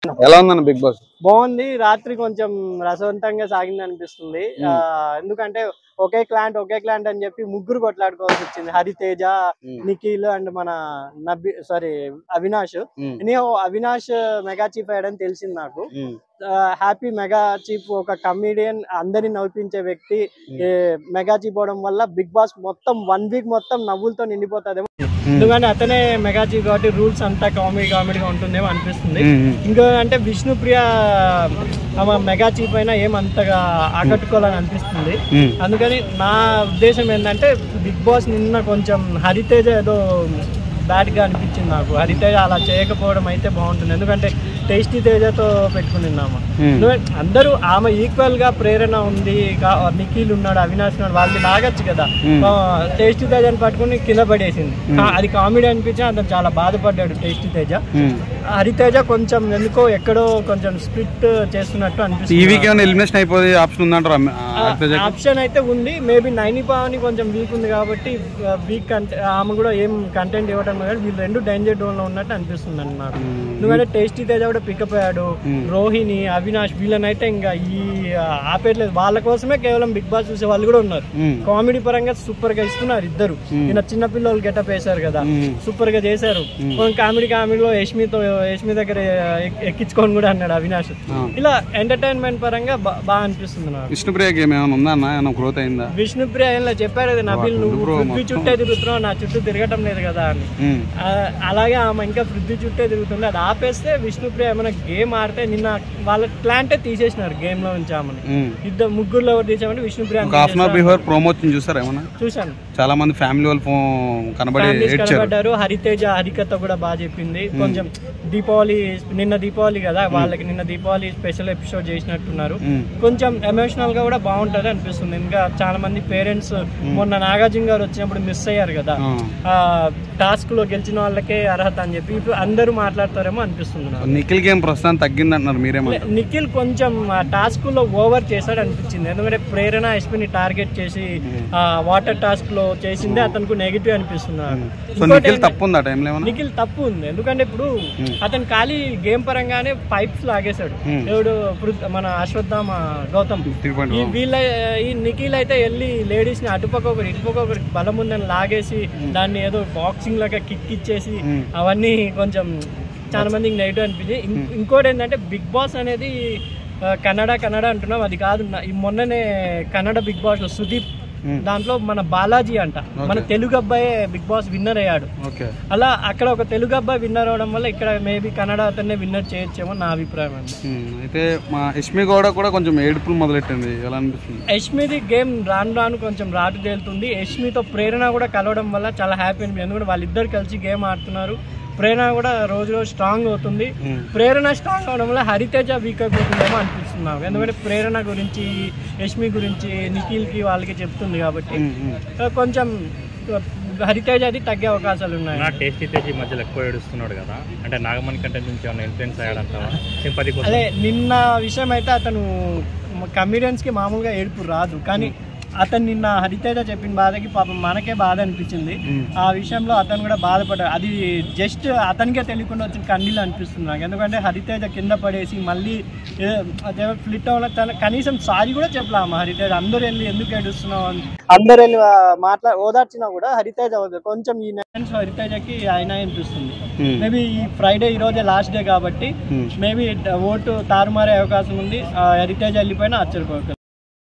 ఎలా ఉందన్న big boss బాగుంది రాత్రి కొంచెం రసవంతంగా సాగింది అనిపిస్తుంది ఆ, ఎందుకంటే ఒకే క్లాంట్ ఒకే క్లాంట్ అని చెప్పి ముగ్గురు కొట్లాడుకోవాల్సి వచ్చింది హరితేజ నిఖిల్ అండ్ మన నబి సారీ అవినాష్ ఉమ్, నేను అవినాష్ మెగా చీఫ్ అయ్యాడని తెలిసింది నాకు ఉమ్, హ్యాపీ మెగా చీఫ్ ఒక కమిడియన్ అందరిని నవ్వించే వ్యక్తి ఏ, మెగా చీఫ్ అవడం వల్ల బిగ్ బాస్ మొత్తం వన్ వీక్ మొత్తం నవ్వులతో నిండిపోతుందేమో ఎందుకంటే అతనే మెగా చీఫ్ కాబట్టి రూల్స్ అంతా కామెడీ కామెడీగా ఉంటుందేమో అనిపిస్తుంది ఉమ్, ఉమ్. ఇంకా అంటే విష్ణుప్రియ ఆమె మెగా చీఫ్ అయినా ఏం అంతగా ఆకట్టుకోవాలని అనిపిస్తుంది ఉమ్, అందుకని నా ఉద్దేశం ఏంటంటే బిగ్ బాస్ నిన్న కొంచెం హరితేజ ఏదో బ్యాడ్ గా అనిపించింది నాకు హరితేజ అలా చేయకపోవడం అయితే బాగుంటుంది ఎందుకంటే టేస్టీ తేజతో పెట్టుకుని ఉన్నాము Hmm. ఎందుకంటే అందరూ ఆమె ఈక్వల్ గా ప్రేరణ ఉంది కా- నిఖిల్ ఉన్నాడు అవినాష్ ఉన్నాడు వాళ్ళని లాగచ్చు కదా Hmm. టేస్టీ తేజని పట్టుకుని కింద పడేసింది కా- అది కామెడీ అనిపించి అతను చాలా బాధపడ్డాడు టేస్టీ తేజ ఉమ్. హరితేజ కొంచెం ఎందుకో ఎక్కడో కొంచెం స్ప్లిట్ చేస్తున్నట్టు ఈ అనిపిస్తుంది వీక్ ఏమైనా ఎలిమినేషన్ అయిపోయే ఆప్షన్ ఉందంటారా హరితేజ ఆప్షన్ అయితే ఉంది మేబీ నైని పావని కొంచెం వీక్ ఉంది కాబట్టి వీక్ కంటే ఆమె కూడా ఏం కంటెంట్ ఇవ్వడం లేదు వీళ్ళు రెండు డేంజర్ డోన్ లో ఉన్నట్టు అనిపిస్తుంది అండి నాకు ఎందుకంటే టేస్టీ తేజ కూడా పికప్ అయ్యాడు రోహిణి అవినాష్ వీళ్ళనైతే ఇంకా ఈ ఆ, ఆపేయట్లేదు వాళ్ళ కోసమే కేవలం బిగ్ బాస్ చూసే వాళ్ళు కూడా ఉన్నారు ఉమ్, కామెడీ పరంగా సూపర్ గా ఇస్తున్నారు ఇద్దరు ఈయన చిన్న పిల్లలు గెటప్ వేశారు కదా ఉమ్. సూపర్ గా చేశారు కామెడీ కామెడీలో యష్మితో యష్మి దగ్గర ఎక్- ఎక్కించుకొని కూడా అన్నాడు అవినాష్ ఆ. ఇలా ఎంటర్టైన్మెంట్ పరంగా బా- బాగా అనిపిస్తుంది నాకు విష్ణుప్రియ గేమ్ ఏమైనా ఉందా అన్న ఏమైనా గ్రోత్ అయిందా విష్ణుప్రియ ఇలా చెప్పారు కదా నబిల్ నువ్వు bro, పృథ్వీ చుట్టే తిరుగుతున్నావు నా చుట్టూ తిరగటం లేదు కదా అని ఉమ్, ఆ, అలాగే ఆమె ఇంకా పృథ్వీ చుట్టే తిరుగుతుంది అది ఆపేస్తే విష్ణుప్రియ ఏమైనా గేమ్ ఆడితే నిన్న వాళ్ళ ప్లాంటే తీసేసినారు గేమ్ లో నుంచి ఆమెను ఉమ్. ఇద్దరు ముగ్గురులో ఎవరు తీసామంటే విష్ణుప్రియ ఒక half an hour before promotion చూసారా ఏమన్నా చూశాను చాలా మంది ఫ్యామిలీ వాళ్ళు ఫోన్ కనబడి ఫ్యామిలీస్ ఏడ్చారు కనబడ్డారు హరితేజ హరికథ కూడా బాగా చెప్పింది కొంచెం దీపావళి నిన్న దీపావళి కదా వాళ్ళకి నిన్న దీపావళి స్పెషల్ ఎపిసోడ్ చేసినట్టున్నారు ఉమ్, కొంచెం ఎమోషనల్ గా కూడా బాగుంటది అనిపిస్తుంది ఇంకా చాలా మంది పేరెంట్స్ మొన్న నాగార్జున గారు వచ్చినప్పుడు మిస్ అయ్యారు కదా ఆ. ఆ టాస్క్ లో గెలిచిన వాళ్ళకే అర్హత అని చెప్పి ఇప్పుడు అందరూ మాట్లాడతారేమో అనిపిస్తుంది నాకు నిఖిల్ గేమ్ ప్రస్తుతం తగ్గింది అంటున్నారు మీరేమంటారు నిఖిల్ కొంచెం ఆ టాస్క్ లో ఓవర్ చేశాడు అనిపించింది ఎందుకంటే ప్రేరణ ఎస్పీని టార్గెట్ చేసి ఆ వాటర్ టాస్క్ లో చేసిందే అతనికి నెగిటివ్ అనిపిస్తుంది నాకు. సో ఇంకోటి నిఖిల్ ఏంటంటే- తప్పు ఉంది ఆ టైంలో ఏమన్నా నిఖిల్ తప్పు ఉంది ఎందుకంటే ఇప్పుడు అతను ఖాళీ గేమ్ పరంగానే పైప్స్ లాగేశాడు Hmm. ఎవడు పృథ్- మన అశ్వత్థామ గౌతమ్ త్రీ పాయింట్ ఈ వీళ్ళ ఈ నిఖిల్ అయితే వెళ్ళి లేడీస్ ని అటుపక్క ఒకటి ఇటుపక్క ఒకటి బలం ఉందని లాగేసి దాన్ని ఏదో బాక్సింగ్ లాగా కిక్ ఇచ్చేసి Hmm. అవన్నీ కొంచెం చాలా మందికి నెగిటివ్ అనిపించింది ఇం- ఇంకోటి ఏంటంటే బిగ్ బాస్ అనేది ఆ, కన్నడ కన్నడ అంటున్నాం అది కాదు నా- ఈ మొన్ననే కన్నడ బిగ్ బాస్ లో సుదీప్ Hmm. దాంట్లో మన బాలాజీ అంట మన తెలుగు అబ్బాయే బిగ్ బాస్ విన్నర్ అయ్యాడు ఓకే అలా అక్కడ ఒక తెలుగు అబ్బాయి విన్నర్ అవడం వల్ల ఇక్కడ మేబీ కన్నడ అతన్నే విన్నర్ చేయొచ్చేమో నా అభిప్రాయం అండి ఉమ్, అయితే మా యష్మి గౌడ కూడా కొంచెం ఏడుపులు మొదలెట్టింది ఎలా అనిపిస్తుంది యష్మిది గేమ్ రాను రాను కొంచెం రాటు తేలుతుంది యష్మితో ప్రేరణ కూడా కలవడం వల్ల చాలా హ్యాపీ అనిపించింది ఎందుకంటే వాళ్ళిద్దరు కలిసి గేమ్ ఆడుతున్నారు ప్రేరణ కూడా రోజు రోజు స్ట్రాంగ్ అవుతుంది ఉమ్, ప్రేరణ స్ట్రాంగ్ అవడం వల్ల హరితేజ వీక్ అయిపోతుందేమో అనిపిస్తుంది నాకు ఎందుకంటే ప్రేరణ గురించి యష్మి గురించి నిఖిల్కి వాళ్ళకి చెప్తుంది కాబట్టి ఉమ్, ఉమ్. ఆ, కొంచెం హరితేజ అది తగ్గే అవకాశాలు ఉన్నాయి నా టేస్టీ తేజ్ ఈ మధ్యలో ఎక్కువ ఏడుస్తున్నాడు కదా అంటే నాగమణి కంటే నుంచి ఏమైనా ఇన్ఫ్లుయెన్స్ అయ్యాడంటావా సింపతి కోసం అదే నిన్న విషయం అయితే అతను కమిడియన్స్ కి మామూలుగా ఏడుపు రాదు కానీ అతను నిన్న హరితేజ చెప్పిన బాధకి పాపం మనకే బాధ అనిపించింది ఆ విషయంలో అతను కూడా బాధపడ్డాడు అది జస్ట్ అతనికే తెలియకుండా వచ్చిన కన్నీళ్ళు అనిపిస్తుంది నాకు ఎందుకంటే హరితేజ కింద పడేసి మళ్ళీ అదే ఫ్లిట్ అవ్వడం తన కనీసం సారీ కూడా చెప్పలేము హరితేజ అందరూ వెళ్ళి ఎందుకు ఏడుస్తున్నావు అని అందరు వెళ్ళి మాట్లా ఓదార్చినా కూడా హరితేజ వద్దు. కొంచెం ఈ నెన్స్ హరితేజకి ఆయన అనిపిస్తుంది ఉమ్, మేబీ ఈ ఫ్రైడే ఈ రోజే లాస్ట్ డే కాబట్టి ఉమ్. మేబీ ఓటు తారుమారే అవకాశం ఉంది ఆ, హరితేజ్ వెళ్ళిపోయినా ఆశ్చర్యపోక